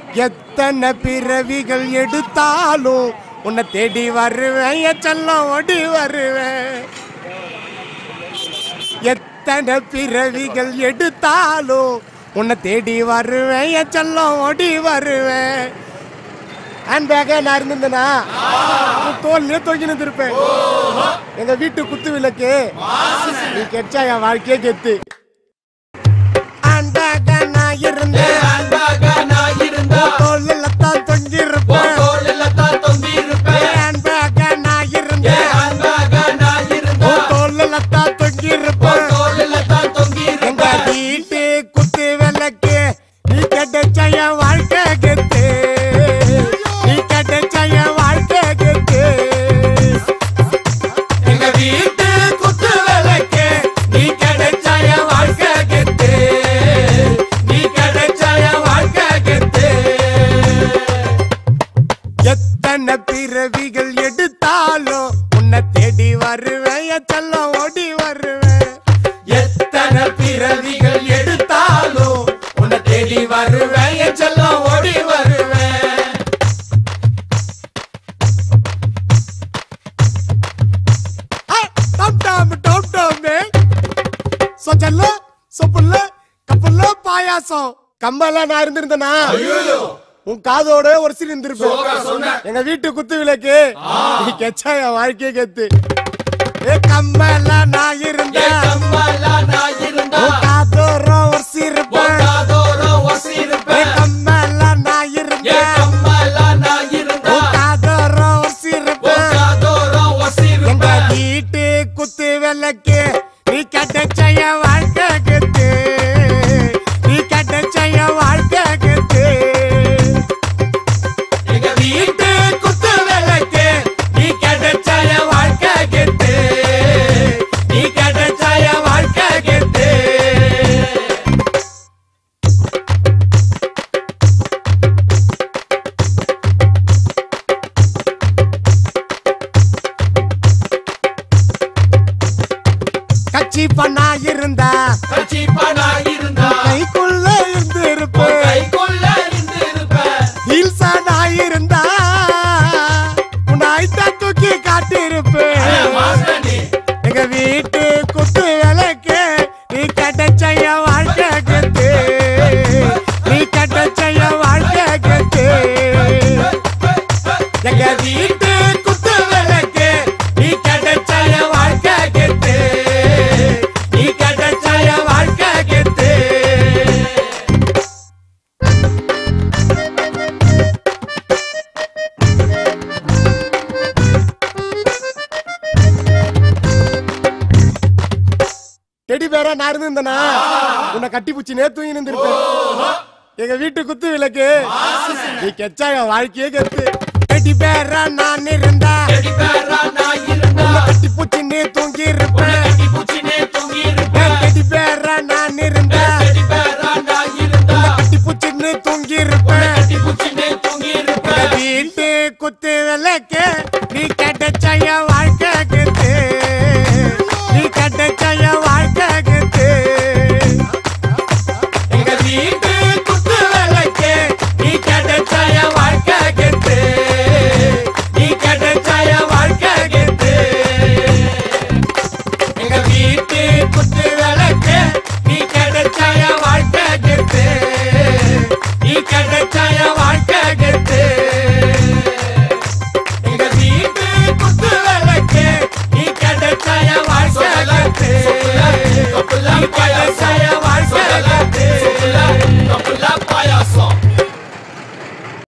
எத்தனை பிறவிகள் எடுத்தாலும் உன்னை தேடி வருவேன் என் செல்லம் ஓடி வருவேன் எத்தனை பிறவிகள் எடுத்தாலும் உன்னை தேடி வருவேன் என் செல்லம் ஓடி வருவேன் ஹேண்ட் பேக்கே நான் இருந்திருந்தேனா உன் தோல்லையே தொங்கி நின்றுருப்பேன் எங்க வீட்டு குத்து விளக்கு நீ கெச்சா என் வாழ்க்கையே கெத்து ஹேண்ட் பேக்கே நான் இருந்தேன் தோல்ல தான் தொங்கி இருப்பேன் ஹேண்ட் பேக்கே நான் இருந்தேன் தோல்ல தான் தொங்கி இருப்பேன் எங்க வீட்டு குத்து விளக்கு நீ கிடைச்ச என் வாழ்க்கை கெத்து நீ கிடைச்ச என் வாழ்க்கை கெத்து எங்க வீட்டு குத்து விளக்கு நீ கிடைச்ச என் வாழ்க்கை கெத்து நீ கிடைச்ச என் வாழ்க்கை கெத்து எத்தனை பிறவிகள் எடுத்தாலும் உன்னை தேடி வருவேன் என் செல்லம் ஓடி வருவேன் எத்தனை பிறவிகள் எடுத்தாலும் உன்னை தேடி வருவேன் என் செல்லம் ஓடி வருவேன் ஆ, டம் டம் டம் டம்மே. சொச்சல்ல சொப்புல்ல கப்புல்ல பாயாசம் கம்பல நான் இருந்திருந்தேனா உன் காதோட ஒரு சிறு இருந்திருப்பேன் எங்க வீட்டு குத்து விளக்கு நீ கெச்சா என் வாழ்க்கையே கெத்து ஏ கம்பல நான் என் இருந்தேன் கம்மலா நான் இருந்தா உன் காதோர ஒரு சிரிப்பேன் உக்காதோரம் ஏ ஒசிருப்பேன் கம்பல நான் என் இருந்தேன் கம்மலா நான் இருந்தா உன் காதோர ஒரு சிரிப்பேன் உக்காதோரம் எங்க ஒசிருப்பேன் வீட்டு குத்து விளக்கு நீ கிடைச்ச என் வாழ்க்கை கெத்து நீ கிடைச்ச என் வாழ்க்கை கெத்து எங்க வீட்டு குத்து விளக்கு நீ கிடைச்ச என் வாழ்க்கை கெத்து நீ கிடைச்ச என் வாழ்க்கை கெத்து கட்சி பண்ணா இருந்தா கட்சிப்பனா இருந்தா கைக்குள்ள இருந்து உன் இருப்பேன் கைக்குள்ள இருந்து இருப்பேன் ஹீல்ஸா நான் இருந்தா உன் ஐட்டா தூக்கி காட்டி இருப்பேன் மாஸ்டர் நீ எங்க வீட்டு குத்து விளக்கு நீ கிடைச்ச என் வாழ்க்கை கெத்து நீ கிடைச்ச என் வாழ்க்கை கெத்து எங்க வீட்டு குத்து விளக்கு நீ கிடைச்ச என் வாழ்க்கை கெத்து நீ கிடைச்ச என் வாழ்க்கை கெத்து டெடி பேரா நான் இருந்திருந்தேனா உன்னை கட்டி பூச்சி நேத்து இருந்திருப்பேன் எங்க வீட்டு குத்து விளக்கு நீ கெச்சா என் வாழ்க்கையே கெத்து டெடி பேரா நான் இருந்தா செடி பேரா நான் இருந்தா உன்னை கட்டி பூச்சி நீ தூங்கி இருப்பேன் கட்டி பூச்சினே தூங்கி இருப்பேன் டெடி பேரா நான் இருந்தா செடி பேரா நான் இருந்தா கட்டி பூச்சி நீ தூங்கி இருப்பேன் கட்டி பூச்சினே தூங்கி எங்க இருப்பேன் வீட்டு குத்து விளக்கு நீ கிடைச்ச என் வாழ்க்கை கெத்து நீ கிடைச்ச என் வாழ்க்கை கெத்து எங்க வீட்டு குத்து விளக்கு நீ கிடைச்ச என் வாழ்க்கை கெத்து நீ கிடைச்ச என் வாழ்க்கை கெத்து எங்க வீட்டு குத்து விளக்கு நீ கிடைச்ச என் வாழ்க்கை கெத்து நீ கிடைச்ச என்